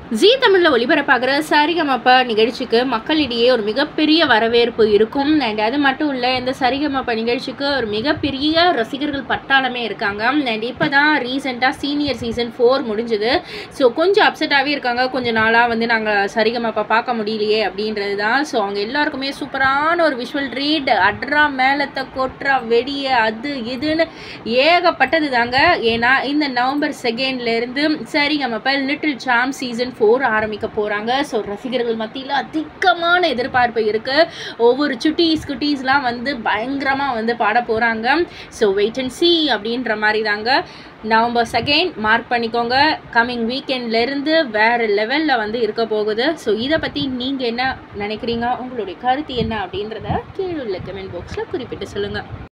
ஜீ தமிழில் ஒளிபரப்பாகிற சரிகமப்ப நிகழ்ச்சிக்கு மக்களிடையே ஒரு மிகப்பெரிய வரவேற்பு இருக்கும் அண்ட் அது மட்டும் இல்லை இந்த சரிகமப்ப நிகழ்ச்சிக்கு ஒரு மிகப்பெரிய ரசிகர்கள் பட்டாளமே இருக்காங்க அண்ட் இப்போ தான் ரீசெண்டாக சீனியர் சீசன் ஃபோர் முடிஞ்சுது ஸோ கொஞ்சம் அப்செட்டாகவே இருக்காங்க கொஞ்சம் நாளாக வந்து நாங்கள் சரிகமப்ப பார்க்க முடியலையே அப்படின்றது தான் ஸோ அவங்க எல்லாருக்குமே சூப்பரான ஒரு விஷுவல் ரீட் அட்ரா மேலத்தை கொட்ரா வெடிய அது இதுன்னு ஏகப்பட்டது தாங்க ஏன்னா இந்த நவம்பர் செகண்ட்லேருந்து Sa Re Ga Ma Pa little champs season four ஆரம்பிக்க போகிறாங்க ஸோ ரசிகர்கள் மத்தியில் அதிகமான எதிர்பார்ப்பு இருக்குது ஒவ்வொரு சுட்டீஸ் குட்டீஸ்லாம் வந்து பயங்கரமாக வந்து பாட போகிறாங்க ஸோ வெயிட் அண்ட் சி அப்படின்ற மாதிரி தாங்க நவம்பர் செகண்ட் மார்க் பண்ணிக்கோங்க கம்மிங் வீக்கெண்ட்லேருந்து வேறு லெவலில் வந்து இருக்க போகுது ஸோ இதை பற்றி நீங்கள் என்ன நினைக்கிறீங்க உங்களுடைய கருத்து என்ன அப்படின்றத கீழே உள்ள கமெண்ட் பாக்ஸில் குறிப்பிட்டு சொல்லுங்கள்